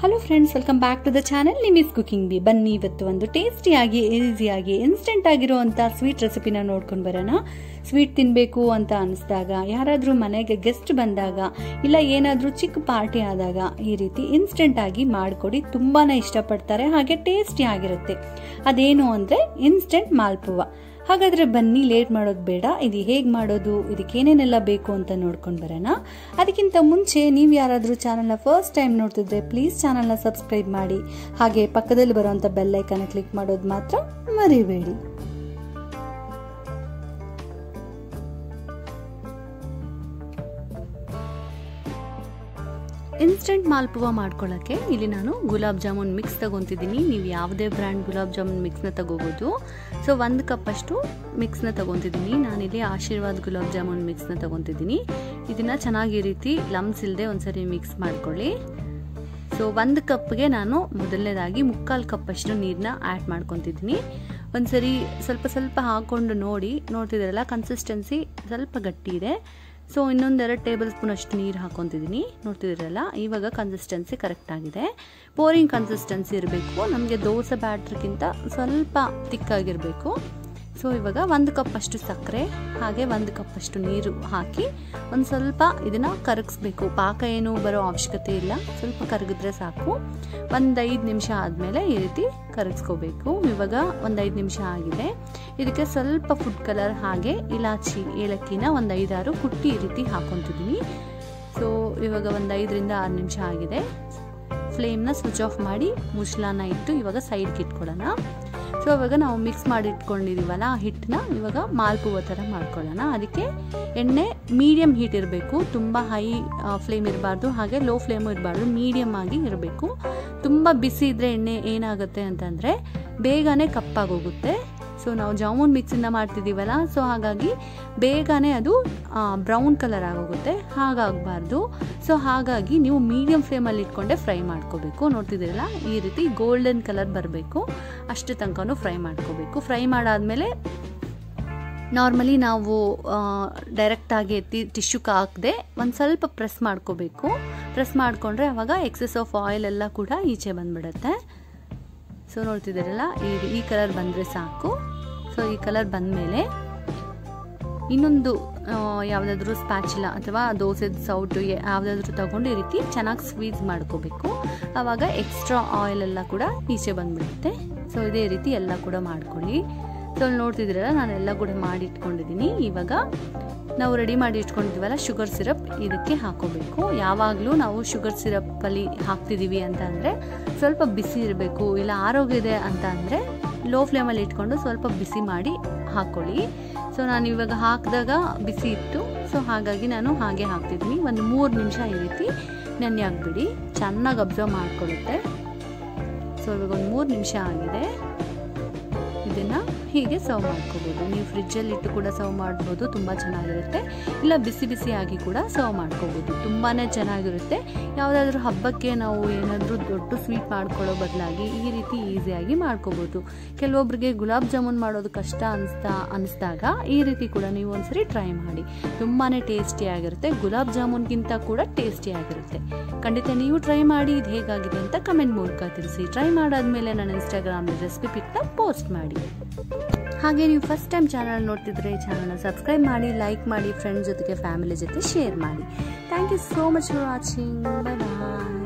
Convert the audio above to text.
hello friends welcome back to the channel Nimi's cooking ಬಿ ಬನ್ನಿ ಇವತ್ತು ಒಂದು ಟೇಸ್ಟಿಯಾಗಿ ಈಸಿಯಾಗಿ ಇನ್ಸ್ಟೆಂಟ್ ಆಗಿರುವಂಥ ಸ್ವೀಟ್ ರೆಸಿಪಿನ ನೋಡ್ಕೊಂಡು ಬರೋಣ ಸ್ವೀಟ್ ತಿನ್ನಬೇಕು ಅಂತ ಅನಿಸ್ದಾಗ ಯಾರಾದರೂ ಮನೆಗೆ ಗೆಸ್ಟ್ ಬಂದಾಗ ಇಲ್ಲ ಏನಾದರೂ ಚಿಕ್ಕ ಪಾರ್ಟಿ ಆದಾಗ ಈ ರೀತಿ ಇನ್ಸ್ಟೆಂಟ್ ಆಗಿ ಮಾಡಿಕೊಡಿ ತುಂಬಾ ಇಷ್ಟಪಡ್ತಾರೆ ಹಾಗೆ ಟೇಸ್ಟಿ ಆಗಿರುತ್ತೆ ಅದೇನು ಅಂದರೆ ಇನ್ಸ್ಟೆಂಟ್ ಮಾಲ್ಪುವ ಹಾಗಾದ್ರೆ ಬನ್ನಿ ಲೇಟ್ ಮಾಡೋದು ಬೇಡ ಇದು ಹೇಗೆ ಮಾಡೋದು ಇದಕ್ಕೆ ಏನೇನೆಲ್ಲ ಬೇಕು ಅಂತ ನೋಡ್ಕೊಂಡು ಬರೋಣ ಅದಕ್ಕಿಂತ ಮುಂಚೆ ನೀವು ಯಾರಾದರೂ ಚಾನಲ್ನ ಫಸ್ಟ್ ಟೈಮ್ ನೋಡ್ತಿದ್ರೆ ಪ್ಲೀಸ್ ಚಾನಲ್ನ ಸಬ್ಸ್ಕ್ರೈಬ್ ಮಾಡಿ ಹಾಗೆ ಪಕ್ಕದಲ್ಲಿ ಬರುವಂಥ ಬೆಲ್ಲೈಕನ್ನ ಕ್ಲಿಕ್ ಮಾಡೋದು ಮಾತ್ರ ಮರಿಬೇಡಿ ಇನ್ಸ್ಟೆಂಟ್ ಮಾಲ್ಪುವ ಮಾಡ್ಕೊಳ್ಳೋಕ್ಕೆ ಇಲ್ಲಿ ನಾನು ಗುಲಾಬ್ ಜಾಮೂನ್ ಮಿಕ್ಸ್ ತಗೊತಿದ್ದೀನಿ ನೀವು ಯಾವುದೇ ಬ್ರ್ಯಾಂಡ್ ಗುಲಾಬ್ ಜಾಮೂನ್ ಮಿಕ್ಸ್ನ ತಗೋಬೋದು ಸೊ ಒಂದು ಕಪ್ಪಷ್ಟು ಮಿಕ್ಸ್ನ ತಗೊತಿದ್ದೀನಿ ನಾನಿಲ್ಲಿ ಆಶೀರ್ವಾದ್ ಗುಲಾಬ್ ಜಾಮೂನ್ ಮಿಕ್ಸ್ನ ತಗೊತಿದ್ದೀನಿ ಇದನ್ನು ಚೆನ್ನಾಗಿ ಈ ರೀತಿ ಲಮ್ಸ್ ಇಲ್ಲದೆ ಒಂದ್ಸರಿ ಮಿಕ್ಸ್ ಮಾಡ್ಕೊಳ್ಳಿ ಸೊ ಒಂದು ಕಪ್ಗೆ ನಾನು ಮೊದಲನೇದಾಗಿ ಮುಕ್ಕಾಲು ಕಪ್ಪಷ್ಟು ನೀರನ್ನ ಆ್ಯಡ್ ಮಾಡ್ಕೊತಿದ್ದೀನಿ ಒಂದ್ಸರಿ ಸ್ವಲ್ಪ ಸ್ವಲ್ಪ ಹಾಕ್ಕೊಂಡು ನೋಡಿ ನೋಡ್ತಿದ್ದೀರಲ್ಲ ಕನ್ಸಿಸ್ಟೆನ್ಸಿ ಸ್ವಲ್ಪ ಗಟ್ಟಿ ಇದೆ ಸೊ ಇನ್ನೊಂದೆರಡು ಟೇಬಲ್ ಸ್ಪೂನ್ ಅಷ್ಟು ನೀರು ಹಾಕೊತಿದ್ದೀನಿ ನೋಡ್ತಿದ್ದೀರಲ್ಲ ಇವಾಗ ಕನ್ಸಿಸ್ಟೆನ್ಸಿ ಕರೆಕ್ಟ್ ಆಗಿದೆ ಪೋರಿಂಗ್ ಕನ್ಸಿಸ್ಟೆನ್ಸಿ ಇರಬೇಕು ನಮಗೆ ದೋಸೆ ಬ್ಯಾಟ್ರಿಗಿಂತ ಸ್ವಲ್ಪ ತಿಕ್ಕಾಗಿರಬೇಕು ಸೊ ಇವಾಗ ಒಂದು ಕಪ್ಪಷ್ಟು ಸಕ್ಕರೆ ಹಾಗೆ ಒಂದು ಕಪ್ಪಷ್ಟು ನೀರು ಹಾಕಿ ಒಂದು ಸ್ವಲ್ಪ ಇದನ್ನು ಕರಗಿಸ್ಬೇಕು ಪಾಕ ಏನು ಬರೋ ಅವಶ್ಯಕತೆ ಇಲ್ಲ ಸ್ವಲ್ಪ ಕರಗಿದ್ರೆ ಸಾಕು ಒಂದು ಐದು ನಿಮಿಷ ಆದಮೇಲೆ ಈ ರೀತಿ ಕರಗಿಸ್ಕೋಬೇಕು ಇವಾಗ ಒಂದು ಐದು ನಿಮಿಷ ಆಗಿದೆ ಇದಕ್ಕೆ ಸ್ವಲ್ಪ ಫುಡ್ ಕಲರ್ ಹಾಗೆ ಇಲಾಚಿ ಏಲಕ್ಕಿನ ಒಂದು ಐದಾರು ಕುಟ್ಟಿ ಈ ರೀತಿ ಹಾಕೊತಿದ್ದೀನಿ ಸೊ ಇವಾಗ ಒಂದು ಐದರಿಂದ ಆರು ನಿಮಿಷ ಆಗಿದೆ ಫ್ಲೇಮ್ನ ಸ್ವಿಚ್ ಆಫ್ ಮಾಡಿ ಮುಚ್ಚಳನ ಇಟ್ಟು ಇವಾಗ ಸೈಡ್ಗೆ ಇಟ್ಕೊಳ್ಳೋಣ ಸೊ ಇವಾಗ ನಾವು ಮಿಕ್ಸ್ ಮಾಡಿ ಇಟ್ಕೊಂಡಿದ್ದೀವಲ್ಲ ಆ ಹಿಟ್ಟನ್ನ ಇವಾಗ ಮಾಲ್ಪುವ ಥರ ಮಾಡ್ಕೊಳ್ಳೋಣ ಅದಕ್ಕೆ ಎಣ್ಣೆ ಮೀಡಿಯಮ್ ಹೀಟ್ ಇರಬೇಕು ತುಂಬ ಹೈ ಫ್ಲೇಮ್ ಇರಬಾರ್ದು ಹಾಗೆ ಲೋ ಫ್ಲೇಮು ಇರಬಾರ್ದು ಮೀಡಿಯಮ್ ಆಗಿ ಇರಬೇಕು ತುಂಬ ಬಿಸಿ ಇದ್ದರೆ ಎಣ್ಣೆ ಏನಾಗುತ್ತೆ ಅಂತಂದರೆ ಬೇಗನೆ ಕಪ್ಪಾಗೋಗುತ್ತೆ ಸೊ ನಾವು ಜಾಮೂನ್ ಮಿಕ್ಸಿಂದ ಮಾಡ್ತಿದ್ದೀವಲ್ಲ ಸೊ ಹಾಗಾಗಿ ಬೇಗನೆ ಅದು ಬ್ರೌನ್ ಕಲರ್ ಆಗೋಗುತ್ತೆ ಹಾಗಾಗಬಾರ್ದು ಸೊ ಹಾಗಾಗಿ ನೀವು ಮೀಡಿಯಮ್ ಫ್ಲೇಮಲ್ಲಿ ಇಟ್ಕೊಂಡೆ ಫ್ರೈ ಮಾಡ್ಕೋಬೇಕು ನೋಡ್ತಿದ್ದೀರಲ್ಲ ಈ ರೀತಿ ಗೋಲ್ಡನ್ ಕಲರ್ ಬರಬೇಕು ಅಷ್ಟು ತನಕನೂ ಫ್ರೈ ಮಾಡ್ಕೋಬೇಕು ಫ್ರೈ ಮಾಡಾದಮೇಲೆ ನಾರ್ಮಲಿ ನಾವು ಡೈರೆಕ್ಟಾಗಿ ಎತ್ತಿ ಟಿಶ್ಯೂಗೆ ಹಾಕದೆ ಒಂದು ಸ್ವಲ್ಪ ಪ್ರೆಸ್ ಮಾಡ್ಕೋಬೇಕು ಪ್ರೆಸ್ ಮಾಡಿಕೊಂಡ್ರೆ ಅವಾಗ ಎಕ್ಸೆಸ್ ಆಫ್ ಆಯಿಲ್ ಎಲ್ಲ ಕೂಡ ಈಚೆ ಬಂದ್ಬಿಡುತ್ತೆ ಸೊ ನೋಡ್ತಿದ್ದೀರಲ್ಲ ಈ ಈ ಕಲರ್ ಬಂದರೆ ಸಾಕು ಸೊ ಈ ಕಲರ್ ಬಂದಮೇಲೆ ಇನ್ನೊಂದು ಯಾವುದಾದ್ರೂ ಸ್ಪ್ಯಾಚಿಲ ಅಥವಾ ದೋಸೆದ ಸೌಟು ಯಾವುದಾದ್ರೂ ತಗೊಂಡು ಈ ರೀತಿ ಚೆನ್ನಾಗಿ ಸ್ವೀಸ್ ಮಾಡ್ಕೋಬೇಕು ಆವಾಗ ಎಕ್ಸ್ಟ್ರಾ ಆಯಿಲ್ ಎಲ್ಲ ಕೂಡ ಈಚೆ ಬಂದ್ಬಿಡುತ್ತೆ ಸೊ ಇದೇ ರೀತಿ ಎಲ್ಲ ಕೂಡ ಮಾಡ್ಕೊಳ್ಳಿ ಸೊ ಅಲ್ಲಿ ನೋಡ್ತಿದ್ದೀರಲ್ಲ ನಾನೆಲ್ಲ ಕೂಡ ಮಾಡಿ ಇಟ್ಕೊಂಡಿದ್ದೀನಿ ಇವಾಗ ನಾವು ರೆಡಿ ಮಾಡಿ ಇಟ್ಕೊಂಡಿದ್ದೀವಲ್ಲ ಶುಗರ್ ಸಿರಪ್ ಇದಕ್ಕೆ ಹಾಕೋಬೇಕು ಯಾವಾಗಲೂ ನಾವು ಶುಗರ್ ಸಿರಪ್ಪಲ್ಲಿ ಹಾಕ್ತಿದ್ದೀವಿ ಅಂತ ಅಂದರೆ ಸ್ವಲ್ಪ ಬಿಸಿ ಇರಬೇಕು ಇಲ್ಲ ಆರೋಗ್ಯ ಇದೆ ಅಂತ ಅಂದರೆ ಲೋ ಫ್ಲೇಮಲ್ಲಿ ಇಟ್ಕೊಂಡು ಸ್ವಲ್ಪ ಬಿಸಿ ಮಾಡಿ ಹಾಕ್ಕೊಳ್ಳಿ ಸೊ ನಾನು ಇವಾಗ ಹಾಕಿದಾಗ ಬಿಸಿ ಇತ್ತು ಸೊ ಹಾಗಾಗಿ ನಾನು ಹಾಗೆ ಹಾಕ್ತಿದ್ದೀನಿ ಒಂದು ಮೂರು ನಿಮಿಷ ಈ ರೀತಿ ನೆನೆ ಹಾಕ್ಬಿಡಿ ಚೆನ್ನಾಗಿ ಅಬ್ಸರ್ವ್ ಮಾಡ್ಕೊಳ್ಳುತ್ತೆ ಸೊ ಇವಾಗ ಒಂದು ಮೂರು ನಿಮಿಷ ಆಗಿದೆ ಇದನ್ನು ಹೀಗೆ ಸರ್ವ್ ಮಾಡ್ಕೋಬೋದು ನೀವು ಫ್ರಿಜ್ಜಲ್ಲಿ ಇಟ್ಟು ಕೂಡ ಸರ್ವ್ ಮಾಡ್ಬೋದು ತುಂಬ ಚೆನ್ನಾಗಿರುತ್ತೆ ಇಲ್ಲ ಬಿಸಿ ಬಿಸಿಯಾಗಿ ಕೂಡ ಸರ್ವ್ ಮಾಡ್ಕೋಬೋದು ತುಂಬಾ ಚೆನ್ನಾಗಿರುತ್ತೆ ಯಾವುದಾದ್ರೂ ಹಬ್ಬಕ್ಕೆ ನಾವು ಏನಾದರೂ ದೊಡ್ಡ ಸ್ವೀಟ್ ಮಾಡ್ಕೊಳ್ಳೋ ಬದಲಾಗಿ ಈ ರೀತಿ ಈಸಿಯಾಗಿ ಮಾಡ್ಕೋಬೋದು ಕೆಲವೊಬ್ಬರಿಗೆ ಗುಲಾಬ್ ಜಾಮೂನ್ ಮಾಡೋದು ಕಷ್ಟ ಅನಿಸ್ತಾ ಅನಿಸ್ದಾಗ ಈ ರೀತಿ ಕೂಡ ನೀವು ಒಂದ್ಸರಿ ಟ್ರೈ ಮಾಡಿ ತುಂಬಾ ಟೇಸ್ಟಿಯಾಗಿರುತ್ತೆ ಗುಲಾಬ್ ಜಾಮೂನ್ಗಿಂತ ಕೂಡ ಟೇಸ್ಟಿಯಾಗಿರುತ್ತೆ ಖಂಡಿತ ನೀವು ಟ್ರೈ ಮಾಡಿ ಇದು ಹೇಗಾಗಿದೆ ಅಂತ ಕಮೆಂಟ್ ಮೂಲಕ ತಿಳಿಸಿ ಟ್ರೈ ಮಾಡಾದ್ಮೇಲೆ ನನ್ನ ಇನ್ಸ್ಟಾಗ್ರಾಮ್ ರೆಸಿಪಿ ಪಿಕ್ನ ಪೋಸ್ಟ್ ಮಾಡಿ ಹಾಗೆ ನೀವು ಫಸ್ಟ್ ಟೈಮ್ ಚಾನಲ್ ನೋಡ್ತಿದ್ರೆ ಚಾನಲ್ನ ಸಬ್ಸ್ಕ್ರೈಬ್ ಮಾಡಿ ಲೈಕ್ ಮಾಡಿ ಫ್ರೆಂಡ್ಸ್ ಜೊತೆಗೆ ಫ್ಯಾಮಿಲಿ ಜೊತೆ ಶೇರ್ ಮಾಡಿ thank you so much for watching bye bye